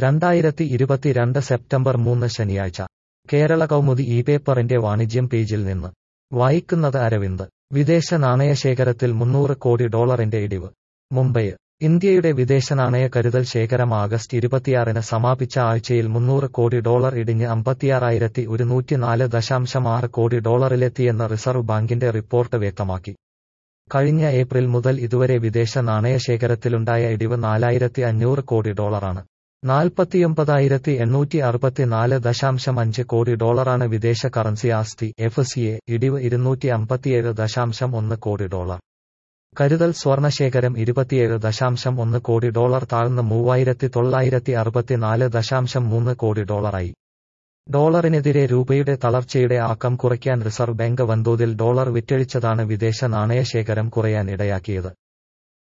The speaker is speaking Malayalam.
രണ്ടായിരത്തി ഇരുപത്തിരണ്ട് സെപ്റ്റംബർ മൂന്ന് ശനിയാഴ്ച കേരള കൗമുദി ഈ പേപ്പറിന്റെ വാണിജ്യം പേജിൽ നിന്ന് വായിക്കുന്നത് അരവിന്ദ് വിദേശ നാണയശേഖരത്തിൽ മുന്നൂറ് കോടി ഡോളറിന്റെ ഇടിവ് മുംബൈ ഇന്ത്യയുടെ വിദേശ നാണയ കരുതൽ ശേഖരം ആഗസ്റ്റ് ഇരുപത്തിയാറിന് സമാപിച്ച ആഴ്ചയിൽ മുന്നൂറ് കോടി ഡോളർ ഇടിഞ്ഞ് അമ്പത്തിയാറായിരത്തി ഒരുന്നൂറ്റിനാല് ദശാംശം ആറ് കോടി ഡോളറിലെത്തിയെന്ന് റിസർവ് ബാങ്കിന്റെ റിപ്പോർട്ട് വ്യക്തമാക്കി കഴിഞ്ഞ ഏപ്രിൽ മുതൽ ഇതുവരെ വിദേശ നാണയശേഖരത്തിലുണ്ടായ ഇടിവ് നാലായിരത്തി അഞ്ഞൂറ് കോടി ഡോളറാണ് നാൽപ്പത്തിയൊമ്പതായിരത്തി എണ്ണൂറ്റി അറുപത്തിനാല് ദശാംശം അഞ്ച് കോടി ഡോളറാണ് വിദേശ കറൻസി ആസ്തി എഫ് സി എ ഇടിവ് ഇരുന്നൂറ്റി അമ്പത്തിയേഴ് ദശാംശം ഒന്ന് കോടി ഡോളർ കരുതൽ സ്വർണശേഖരം ഇരുപത്തിയേഴ് ദശാംശം ഒന്ന് കോടി ഡോളർ താഴ്ന്ന് മൂവായിരത്തി തൊള്ളായിരത്തി അറുപത്തിനാല് ദശാംശം മൂന്ന് കോടി ഡോളറായി ഡോളറിനെതിരെ രൂപയുടെ തളർച്ചയുടെ ആക്കം കുറയ്ക്കാൻ റിസർവ് ബാങ്ക് വൻതോതിൽ ഡോളർ വിറ്റഴിച്ചതാണ് വിദേശ നാണയശേഖരം കുറയാൻ ഇടയാക്കിയത്